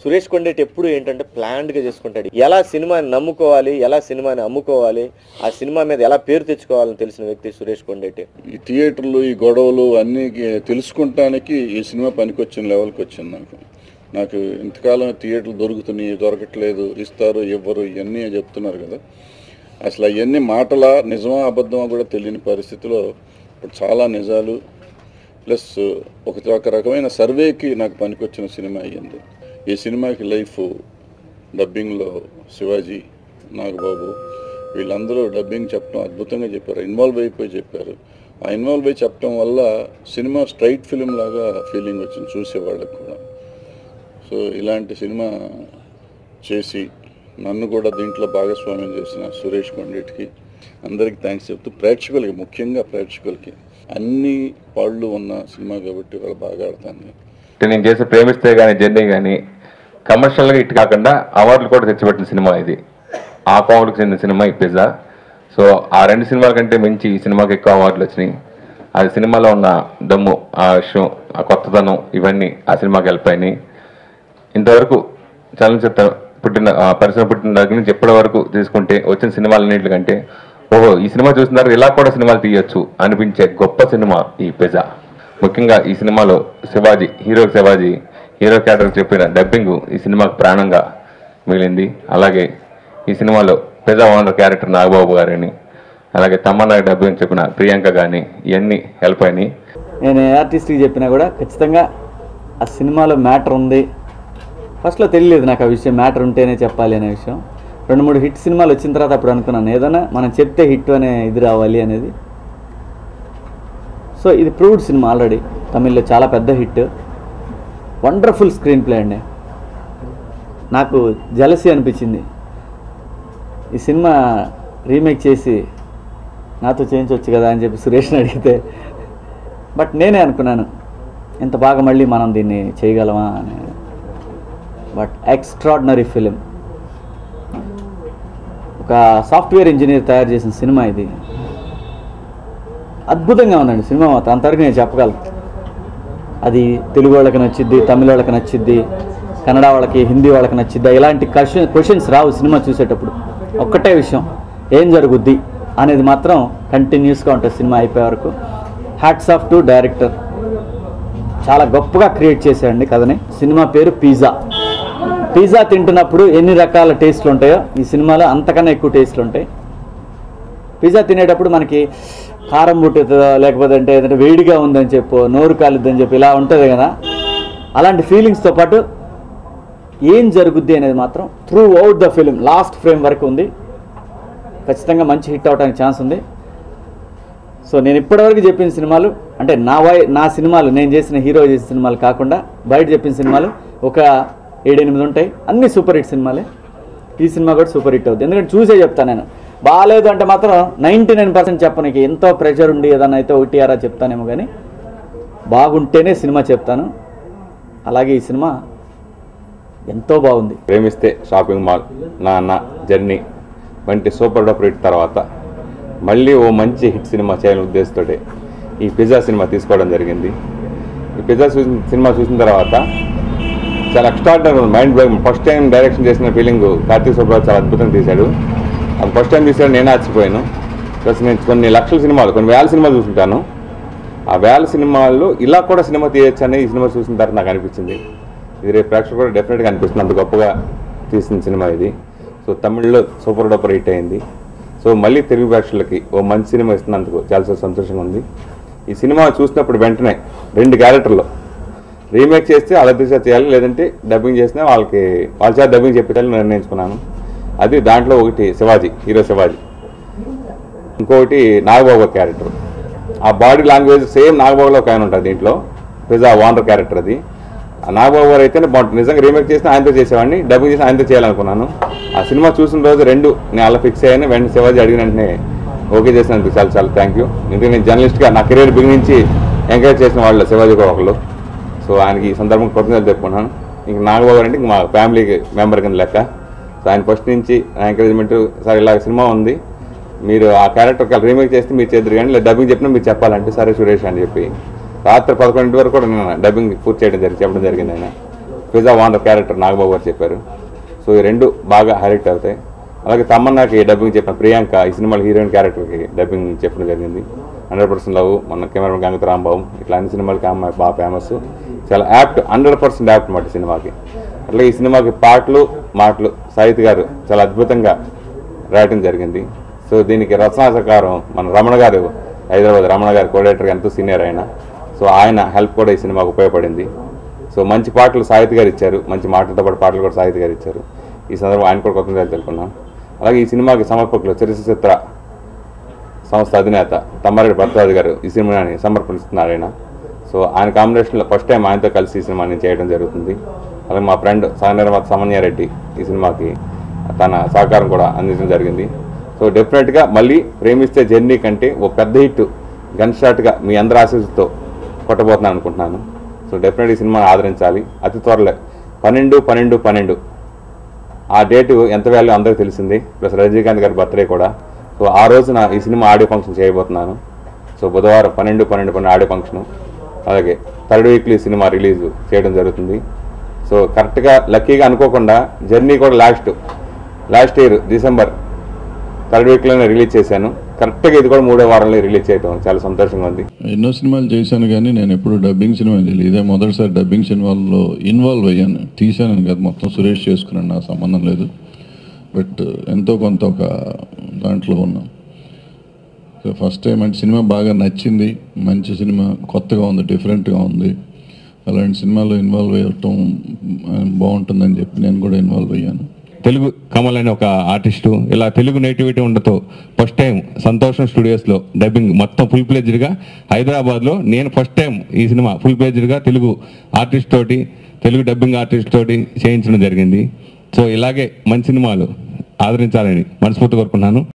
సురేష్ కొండేటి ఎప్పుడు ఏంటంటే ప్లాన్డ్ గా చేసుకుంటాడు ఎలా సినిమాని నమ్ముకోవాలి ఎలా సినిమాని అమ్ముకోవాలి ఆ సినిమా మీద ఎలా పేరు తెచ్చుకోవాలని తెలిసిన వ్యక్తి సురేష్ కొండేటి ఈ థియేటర్లు ఈ గొడవలు అన్నీ తెలుసుకుంటానికి ఈ సినిమా పనికొచ్చిన లెవెల్కి వచ్చింది నాకు నాకు ఇంతకాలం థియేటర్లు దొరుకుతున్నాయి దొరకట్లేదు ఇస్తారు ఇవ్వరు ఇవన్నీ చెప్తున్నారు కదా అసలు అవన్నీ మాటల నిజమా అబద్ధమా కూడా తెలియని పరిస్థితిలో ఇప్పుడు చాలా నిజాలు ప్లస్ ఒక ఒక రకమైన సర్వేకి నాకు పనికొచ్చిన సినిమా అయ్యింది ఈ సినిమాకి లైఫ్ డబ్బింగ్లో శివాజీ నాగబాబు వీళ్ళందరూ డబ్బింగ్ చెప్పడం అద్భుతంగా చెప్పారు ఇన్వాల్వ్ అయిపోయి చెప్పారు ఆ ఇన్వాల్వ్ అయి చెప్పడం వల్ల సినిమా స్ట్రైట్ ఫిలిం లాగా ఫీలింగ్ వచ్చింది చూసే వాళ్ళకి కూడా సో ఇలాంటి సినిమా చేసి నన్ను కూడా దీంట్లో భాగస్వామ్యం చేసిన సురేష్ కొండేటికి అందరికీ థ్యాంక్స్ చెప్తూ ప్రేక్షకులకి ముఖ్యంగా ప్రేక్షకులకి అన్ని పాళ్ళు ఉన్న సినిమా కాబట్టి వాళ్ళు బాగా ఆడతాను అంటే నేను చేసే ప్రేమిస్తే కానీ జర్నీ కానీ కమర్షియల్గా ఇటు కాకుండా అవార్డులు కూడా తెచ్చిపెట్టిన సినిమా ఇది ఆ కోవలకు చెందిన సినిమా ఈ పిజ్జా సో ఆ రెండు సినిమాల కంటే మించి ఈ సినిమాకి ఎక్కువ అవార్డులు వచ్చినాయి అది సినిమాలో ఉన్న దమ్ము ఆ విషయం ఆ కొత్తదనం ఇవన్నీ ఆ సినిమాకి వెళ్ళిపోయినాయి ఇంతవరకు చలనచిత్ర పుట్టిన ఆ, పరిశ్రమ పుట్టిన దగ్గర నుంచి ఎప్పటి వరకు తీసుకుంటే వచ్చిన సినిమాలన్నింటికంటే ఓహో ఈ సినిమా చూసిన తర్వాత ఇలా కూడా సినిమాలు తీయొచ్చు అనిపించే గొప్ప సినిమా ఈ పిజ్జా ముఖ్యంగా ఈ సినిమాలో Shivaji hero Shivaji hero character చెప్పిన డబ్బింగ్ ఈ సినిమాకు ప్రాణంగా మిగిలింది అలాగే ఈ సినిమాలో పిజ్జా ఓనర్ క్యారెక్టర్ నాగబాబు గారని అలాగే తమ్మన్నా డబ్బింగ్ చెప్పిన ప్రియాంక కానీ ఇవన్నీ హెల్ప్ అయినాయి నేను ఏ ఆర్టిస్ట్కి చెప్పినా కూడా ఖచ్చితంగా ఆ సినిమాలో మ్యాటర్ ఉంది ఫస్ట్లో తెలియలేదు నాకు ఆ విషయం మ్యాటర్ ఉంటేనే చెప్పాలి అనే విషయం రెండు మూడు హిట్ సినిమాలు వచ్చిన తర్వాత అప్పుడు అనుకున్నాను ఏదైనా మనం చెప్తే హిట్ అనే ఇది రావాలి అనేది సో ఇది ప్రూవ్డ్ సినిమా ఆల్రెడీ తమిళ్లో చాలా పెద్ద హిట్ వండర్ఫుల్ స్క్రీన్ ప్లే అండి నాకు జలసి అనిపించింది ఈ సినిమా రీమేక్ చేసి నాతో చేయించవచ్చు కదా అని చెప్పి సురేష్ని అడిగితే బట్ నేనే అనుకున్నాను ఇంత బాగా మళ్ళీ మనం దీన్ని చేయగలమా అని బట్ ఎక్స్ట్రాడినరీ ఫిలిం ఒక సాఫ్ట్వేర్ ఇంజనీర్ తయారు చేసిన సినిమా ఇది అద్భుతంగా ఉందండి సినిమా మాత్రం అంతవరకు నేను చెప్పగలను అది తెలుగు వాళ్ళకి నచ్చిద్ది తమిళ వాళ్ళకి నచ్చిద్ది కన్నడ వాళ్ళకి హిందీ వాళ్ళకి నచ్చిద్దా ఇలాంటి క్వశ్చన్ క్వశ్చన్స్ రావు సినిమా చూసేటప్పుడు ఒక్కటే విషయం ఏం జరుగుద్ది అనేది మాత్రం కంటిన్యూస్గా ఉంటుంది సినిమా అయిపోయే వరకు హ్యాట్స్ ఆఫ్ టు డైరెక్టర్ చాలా గొప్పగా క్రియేట్ చేశాడండి కథని సినిమా పేరు పిజ్జా పిజ్జా తింటున్నప్పుడు ఎన్ని రకాల టేస్ట్లు ఉంటాయో ఈ సినిమాలో అంతకన్నా ఎక్కువ టేస్ట్లు ఉంటాయి పిజ్జా తినేటప్పుడు మనకి కారం పుట్టుతుందో లేకపోతే అంటే ఏదంటే వేడిగా ఉందని చెప్పు నోరు కాలుద్దని చెప్పి ఇలా ఉంటుంది కదా అలాంటి ఫీలింగ్స్తో పాటు ఏం జరుగుద్ది అనేది మాత్రం throughout the film last frame వరకు ఉంది ఖచ్చితంగా మంచి హిట్ అవడానికి ఛాన్స్ ఉంది సో నేను ఇప్పటివరకు చెప్పిన సినిమాలు అంటే నా వై నా సినిమాలు నేను చేసిన హీరో చేసిన సినిమాలు కాకుండా బయట చెప్పిన సినిమాలు ఒక ఏడెనిమిది ఉంటాయి అన్ని సూపర్ హిట్ సినిమాలే ఈ సినిమా కూడా సూపర్ హిట్ అవుతుంది ఎందుకంటే చూసే చెప్తాను నేను బాగాలేదు అంటే మాత్రం నైంటీ నైన్ పర్సెంట్ చెప్పనీకి ఎంతో ప్రెషర్ ఉండి ఏదన్నా అయితే ఒకటి అరా చెప్తానేమో కానీ బాగుంటేనే సినిమా చెప్తాను అలాగే ఈ సినిమా ఎంతో బాగుంది Premisthe shopping mall Naanna journey వంటి సూపర్ డూపర్ హిట్ తర్వాత మళ్ళీ ఓ మంచి హిట్ సినిమా చేయాలని ఉద్దేశంతో ఈ పిజ్జా సినిమా తీసుకోవడం జరిగింది ఈ పిజ్జా చూసిన సినిమా చూసిన తర్వాత చాలా ఎక్స్ట్రాడినరీ ఉంది mind blowing first time direction చేసిన ఫీలింగ్ కార్తీక్ సుబ్రాజ్ చాలా అద్భుతంగా తీశాడు అది ఫస్ట్ టైం తీసాడు నేను ఆశ్చర్యపోయాను ప్లస్ నేను కొన్ని లక్షల సినిమాలు కొన్ని వేల సినిమాలు చూసుంటాను ఆ వేల సినిమాల్లో ఇలా కూడా సినిమా తీయొచ్చు అని ఈ సినిమా చూసిన తర్వాత నాకు అనిపించింది ఇది రేపు ప్రేక్షకులు కూడా డెఫినెట్గా అనిపిస్తుంది అంత గొప్పగా తీసిన సినిమా ఇది సో తమిళ్లో సూపర్ డూపర్ హిట్ అయింది సో మళ్ళీ తెలుగు ప్రేక్షకులకి ఓ మంచి సినిమా ఇస్తున్నందుకు చాలా చాలా సంతోషంగా ఉంది ఈ సినిమా చూసినప్పుడు వెంటనే రెండు క్యారెక్టర్లు రీమేక్ చేస్తే వాళ్ళ దిశ చేయాలి లేదంటే డబ్బింగ్ చేసినా వాళ్ళకి వాళ్ళ చేత డబ్బింగ్ చెప్పేయాలని నిర్ణయించుకున్నాను అది దాంట్లో ఒకటి శివాజీ హీరో శివాజీ ఇంకొకటి నాగబాబు క్యారెక్టర్ ఆ బాడీ లాంగ్వేజ్ సేమ్ నాగబాబులో ఒక ఆయన ఉంటుంది దీంట్లో పిజ్జా వానర్ క్యారెక్టర్ అది ఆ నాగబాబు గారు అయితేనే బాగుంటుంది నిజంగా రీమేక్ చేస్తే ఆయనతో చేసేవాడిని డబ్బింగ్ చేసి ఆయనతో చేయాలనుకున్నాను ఆ సినిమా చూసిన రోజు రెండు నేను అలా ఫిక్స్ అయ్యాను వెంటనే శివాజీ అడిగిన వెంటనే ఓకే చేసినందుకు చాలా చాలా థ్యాంక్ యూ ఎందుకంటే నేను జర్నలిస్ట్గా నా కెరీర్ బిగిన్ నుంచి ఎంకరేజ్ చేసిన వాళ్ళు శివాజీ కూడా ఒకళ్ళు సో ఆయనకి ఈ సందర్భం కృతజ్ఞతలు చెప్పుకున్నాను ఇంక నాగబాబు అంటే ఇంక మా ఫ్యామిలీకి మెంబర్ కింద లెక్క సో ఆయన ఫస్ట్ నుంచి నా ఎంకరేజ్మెంట్ సార్ ఇలా సినిమా ఉంది మీరు ఆ క్యారెక్టర్ రీమేక్ చేస్తే మీరు చేద్దరు కానీ లేదా డబ్బింగ్ చెప్పినా మీరు చెప్పాలంటే సరే సురేష్ అని చెప్పి రాత్రి పదకొండింటి వరకు కూడా నేను డబ్బింగ్ పూర్తి చేయడం జరిగి చెప్పడం జరిగింది ఆయన పిజ్జా వాండర్ క్యారెక్టర్ నాగబాబు గారు చెప్పారు సో ఈ రెండు బాగా హైలైట్ అవుతాయి అలాగే తమన్నాకి డబ్బింగ్ చెప్పిన ప్రియాంక ఈ సినిమాలో హీరోయిన్ క్యారెక్టర్కి డబ్బింగ్ చెప్పడం జరిగింది హండ్రెడ్ పర్సెంట్ లవ్ మన కెమెరామెన్ గంగత రాంబాబు ఇట్లా అన్ని సినిమాలకి అమ్మాయి బాగా ఫేమస్ చాలా యాప్ట్ హండ్రెడ్ పర్సెంట్ యాప్ట్ మాట సినిమాకి అట్లా ఈ సినిమాకి పాటలు మాటలు సాహిత్ గారు చాలా అద్భుతంగా రాయటం జరిగింది సో దీనికి రచనా సహకారం మన రమణ గారు హైదరాబాద్ రమణ గారు కోడేటర్ ఎంతో సీనియర్ ఆయన సో ఆయన హెల్ప్ కూడా ఈ సినిమాకు ఉపయోగపడింది సో మంచి పాటలు సాహిత్ గారు ఇచ్చారు మంచి మాటలతో పాటు పాటలు కూడా సాహిత్ గారు ఇచ్చారు ఈ సందర్భంగా ఆయన కూడా కొత్త తెలుపుకున్నాం అలాగే ఈ సినిమాకి సమర్పకులు చరిత్ర సంస్థ అధినేత తమ్మారెడ్డి భరద్వాజ్ గారు ఈ సినిమాని సమర్పిస్తున్నారు ఆయన సో ఆయన కాంబినేషన్లో ఫస్ట్ టైం ఆయనతో కలిసి ఈ సినిమాని చేయడం జరుగుతుంది అలాగే మా ఫ్రెండ్ సహ నిర్మాత సమన్యారెడ్డి ఈ సినిమాకి తన సహకారం కూడా అందించడం జరిగింది సో డెఫినెట్గా మళ్ళీ ప్రేమిస్తే జర్నీ కంటే ఓ పెద్ద హిట్ గన్ షాట్గా మీ అందరి ఆశీస్సుతో కొట్టబోతున్నాను అనుకుంటున్నాను సో డెఫినెట్ ఈ సినిమాని ఆదరించాలి అతి త్వరలో పన్నెండు పన్నెండు పన్నెండు ఆ డేటు ఎంత వాల్యూ అందరికీ తెలిసింది ప్లస్ రజనీకాంత్ గారి బర్త్డే కూడా సో ఆ రోజున ఈ సినిమా ఆడియో ఫంక్షన్ చేయబోతున్నాను సో బుధవారం పన్నెండు పన్నెండు పన్నెండు ఆడియో ఫంక్షన్ అలాగే థర్డ్ వీక్లీ సినిమా రిలీజ్ చేయడం జరుగుతుంది సో కరెక్ట్గా లక్కీగా అనుకోకుండా జర్నీ కూడా last last year December third వీక్లోనే రిలీజ్ చేశాను కరెక్ట్గా ఇది కూడా మూడో వారంలో రిలీజ్ చేయడం చాలా సంతోషంగా ఉంది ఎన్నో సినిమాలు చేశాను కానీ నేను ఎప్పుడు డబ్బింగ్ సినిమా చేయలేదు ఇదే మొదటిసారి డబ్బింగ్ సినిమాల్లో ఇన్వాల్వ్ అయ్యాను తీశాను కదా మొత్తం సురేష్ చేసుకున్నాను నాకు సంబంధం లేదు బట్ ఎంతో కొంత ఒక దాంట్లో ఉన్నాం సో ఫస్ట్ టైం అంటే సినిమా బాగా నచ్చింది మంచి సినిమా కొత్తగా ఉంది డిఫరెంట్గా ఉంది అలాంటి సినిమాలో ఇన్వాల్వ్ అయ్యటం బాగుంటుందని చెప్పి నేను కూడా ఇన్వాల్వ్ అయ్యాను తెలుగు కమల్ అనే ఒక ఆర్టిస్టు ఇలా తెలుగు నేటివిటీ ఉండతో ఫస్ట్ టైం సంతోషం స్టూడియోస్లో డబ్బింగ్ మొత్తం ఫుల్ ప్లేజ్డ్గా హైదరాబాద్లో నేను ఫస్ట్ టైం ఈ సినిమా ఫుల్ ప్లేజ్డ్గా తెలుగు ఆర్టిస్ట్ తోటి తెలుగు డబ్బింగ్ ఆర్టిస్ట్ తోటి చేయించడం జరిగింది సో ఇలాగే మంచి సినిమాలు ఆదరించాలని మనస్ఫూర్తి కోరుకున్నాను